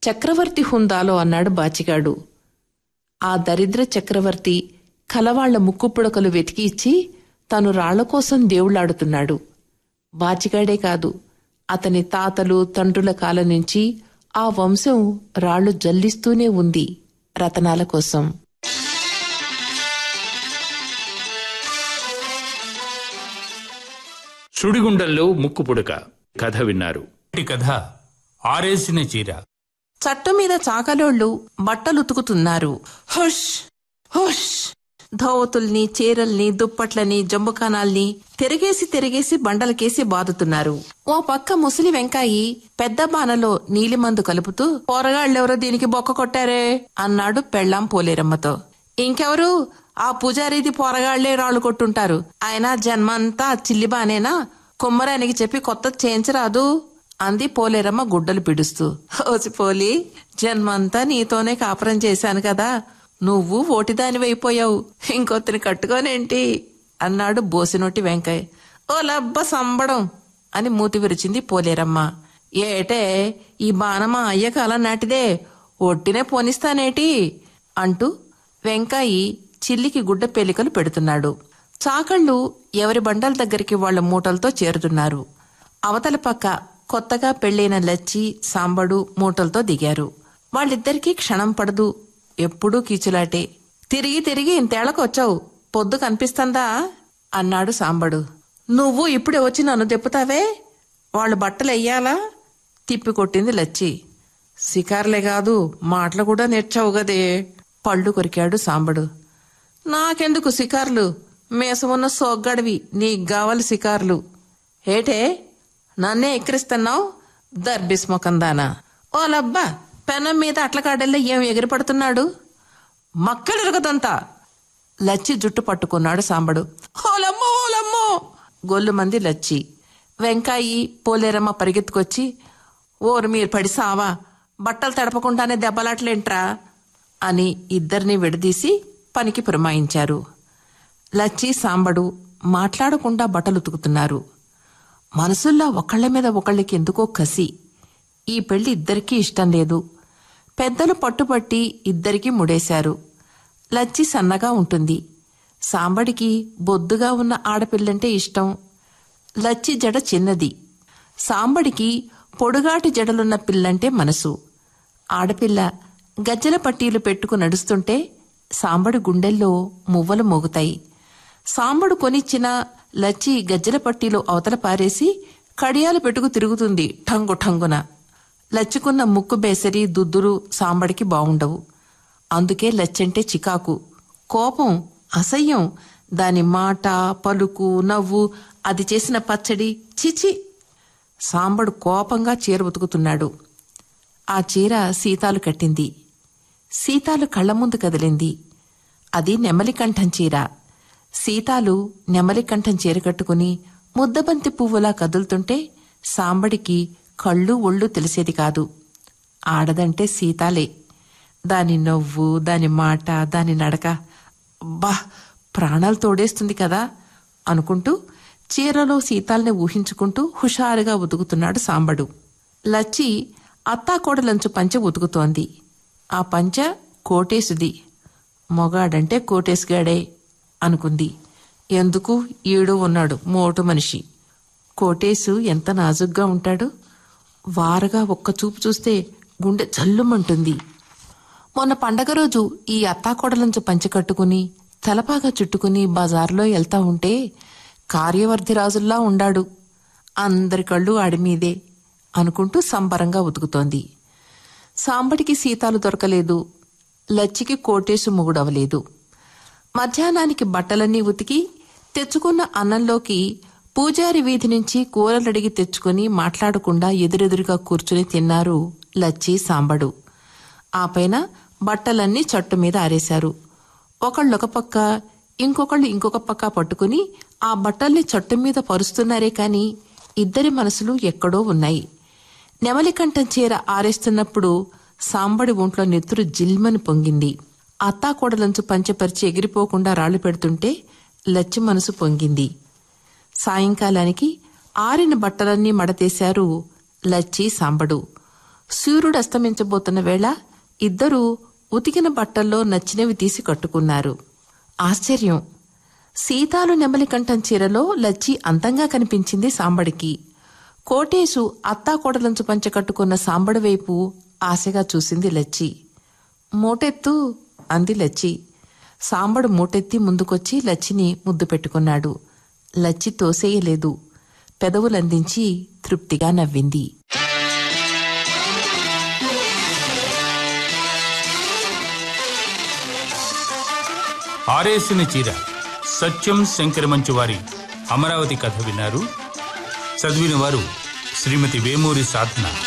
చక్రవర్తి హుందాలో అన్నాడు బాచిగాడు ఆ దరిద్ర చక్రవర్తి కలవాళ్ల ముక్కుపుడకలు వెతికి ఇచ్చి తను రాళ్ల కోసం దేవుళ్లాడుతున్నాడు బాచిగాడే కాదు అతని తాతలు తండ్రుల కాలం నుంచి ఆ వంశం రాళ్లు జల్లిస్తూనే ఉంది రతనాల కోసం సుడిగుండంలో ముక్కు పుడక కథ విన్నారు ఈ కథ ఆరేసిన చీర చట్టు మీద చాకలోళ్లు బట్టలుతుకుతున్నారు హుష్ హుష్ ధోవతుల్ని చీరల్ని దుప్పట్లని జంబుకానాల్ని తిరిగేసి తిరిగేసి బండలకేసి బాదుతున్నారు ఓ పక్క ముసలి వెంకాయి పెద్ద బానలో నీలిమందు కలుపుతూ పోరగాళ్ళెవరో దీనికి బొక్క కొట్టారే అన్నాడు పెళ్ళాం పోలేరమ్మతో ఇంకెవరు ఆ పూజారీది పోరగాళ్లే రాళ్ళు కొట్టుంటారు ఆయన జన్మంతా చిల్లిబానేనా కుమ్మరానికి చెప్పి కొత్త చేయించరాదు అంది పోలేరమ్మ గుడ్డలు పిడుస్తూ ఓసి పోలి జన్మంతా నీతోనే కాపురం చేశాను కదా నువ్వు ఓటిదానివైపోయావు ఇంకొత్తని కట్టుకోనేంటి అన్నాడు బోసినోటి వెంకయ్య ఓ లబ్బ సంబడం అని మూతి విరిచింది పోలేరమ్మ ఏటే ఈ బాణమా అయ్య కాలం నాటిదే ఒట్టినే పోనిస్తానేటి అంటూ వెంకాయి చిల్లికి గుడ్డ పేలికలు పెడుతున్నాడు చాకళ్ళు ఎవరి బండల దగ్గరికి వాళ్ళ మూటలతో చేరుతున్నారు అవతల పక్క కొత్తగా పెళ్లైన లచ్చి సాంబడు మూటలతో దిగారు వాళ్ళిద్దరికీ క్షణం పడదు ఎప్పుడూ కీచులాటే తిరిగి తిరిగి ఇంతేళ్లకు వచ్చావు పొద్దు కనిపిస్తుందా అన్నాడు సాంబడు నువ్వు ఇప్పుడే వచ్చి నన్ను దెప్పుతావే వాళ్ళు బట్టలు వెయ్యాలా తిప్పి కొట్టింది లచ్చి శికార్లే కాదు మాటలు కూడా నేర్చావు గదే పళ్ళు కొరికాడు సాంబడు నాకెందుకు శికార్లు మేసమున్న సోగ్గడివి నీకు కావాలి శికార్లు ఏటే నన్నే ఎక్కిరిస్తున్నావు దర్బిస్ మొకందానా ఓ లబ్బా పెనం మీద అట్ల కాడల్లో ఏం ఎగిరిపడుతున్నాడు మక్కడెరగదంతా లచ్చి జుట్టు పట్టుకున్నాడు సాంబడు ఓలమ్మో ఓలమ్మో గొల్లు మంది లచ్చి వెంకాయి పోలేరమ్మ పరిగెత్తుకొచ్చి ఓరు మీరు పడి సావా బట్టలు తడపకుండానే దెబ్బలాట్లేంట్రా అని ఇద్దరిని విడదీసి పనికి పురమాయించారు లచ్చి సాంబడు మాట్లాడకుండా బట్టలు ఉతుకుతున్నారు మనసుల్లో ఒకళ్ళ మీద ఒకళ్ళకి ఎందుకో కసి ఈ పెళ్లి ఇద్దరికీ ఇష్టం లేదు పెద్దలు పట్టుపట్టి ఇద్దరికీ ముడేశారు లచ్చి సన్నగా ఉంటుంది సాంబడికి బొద్దుగా ఉన్న ఆడపిల్లంటే ఇష్టం లచ్చి జడ చిన్నది సాంబడికి పొడుగాటి జడలున్న పిల్లంటే మనసు ఆడపిల్ల గజ్జల పట్టీలు పెట్టుకు నడుస్తుంటే సాంబడి గుండెల్లో మువ్వలు మోగుతాయి సాంబడు కొనిచ్చిన లచ్చి గజ్జల పట్టీలు అవతల పారేసి కడియాలు పెట్టుకు తిరుగుతుంది ఠంగు ఠంగున లచ్చికున్న ముక్కు బేసరి దుద్దురు సాంబడికి బావుండవు అందుకే లచ్చంటే చికాకు కోపం అసహ్యం దాని మాట పలుకు నవ్వు అది చేసిన పచ్చడి చిచి సాంబడు కోపంగా చీర ఉతుకుతున్నాడు ఆ చీర సీతాలు కట్టింది సీతాలు కళ్ళ ముందు కదిలింది అది నెమలికంఠం చీర సీతాలు నెమలికంఠం చీర కట్టుకుని ముద్దబంతి పువ్వులా కదులుతుంటే సాంబడికి కళ్ళు ఒళ్ళు తెలిసేది కాదు ఆడదంటే సీతాలే దాని నవ్వు దాని మాట దాని నడక బా ప్రాణాలు తోడేస్తుంది కదా అనుకుంటూ చీరలో సీతాల్ని ఊహించుకుంటూ హుషారుగా ఉతుకుతున్నాడు సాంబడు లచ్చి అత్తాకోడలంచు పంచె ఉతుకుతోంది ఆ పంచ కోటేసుది మొగాడంటే కోటేసుగాడే అనుకుంది ఎందుకు ఈడు ఉన్నాడు మోటు మనిషి కోటేసు ఎంత నాజుగ్గా ఉంటాడు వారగా ఒక్క చూపు చూస్తే గుండె జల్లుమంటుంది మొన్న పండగ రోజు ఈ అత్తాకోడలంచు పంచె కట్టుకుని తలపాగా చుట్టుకుని బజార్లో వెళ్తా ఉంటే కార్యవర్ధి రాజుల్లా ఉండాడు అందరి కళ్ళు ఆడిమీదే అనుకుంటూ సంబరంగా ఉతుకుతోంది సాంబడికి సీతాలు దొరకలేదు లచ్చికి కోటేసు మొగుడవలేదు మధ్యాహ్నానికి బట్టలన్నీ ఉతికి తెచ్చుకున్న అన్నంలోకి పూజారి వీధి నుంచి కూరలడిగి తెచ్చుకుని మాట్లాడకుండా ఎదురెదురుగా కూర్చుని తిన్నారు లచ్చి సాంబడు ఆ పైన బట్టలన్నీ చట్టు మీద ఆరేశారు ఒకళ్ళొక పక్క ఇంకొకళ్ళు ఇంకొక పక్క పట్టుకుని ఆ బట్టల్ని చట్టు మీద పరుస్తున్నారే కాని ఇద్దరి మనసులు ఎక్కడో ఉన్నాయి నెమలికంఠం చీర ఆరేస్తున్నప్పుడు సాంబడి ఒంట్లో నెత్తురు జిల్మని పొంగింది అత్తాకోడలంచు పంచపరిచి ఎగిరిపోకుండా రాళ్లు పెడుతుంటే లచ్చి మనసు పొంగింది సాయంకాలానికి ఆరిన బట్టలన్నీ మడతేశారు లచ్చి సాంబడు సూర్యుడు అస్తమించబోతున్న వేళ ఇద్దరూ ఉతికిన బట్టల్లో నచ్చినవి తీసి కట్టుకున్నారు ఆశ్చర్యం సీతాలు నెమలికంఠం చీరలో లచ్చి అందంగా కనిపించింది సాంబడికి కోటేశు అత్తాకోడలంచు పంచ కట్టుకున్న సాంబడి వైపు ఆశగా చూసింది లచ్చి మూటెత్తు అంది లచ్చి సాంబడు మూటెత్తి ముందుకొచ్చి లచ్చిని ముద్దు పెట్టుకున్నాడు లచ్చి తోసేయలేదు పెదవులందించి తృప్తిగా నవ్వింది ఆరేసిన చీర సత్యం శంకరమంచు వారి అమరావతి కథ విన్నారు చదివిన వారు శ్రీమతి వేమూరి సాధన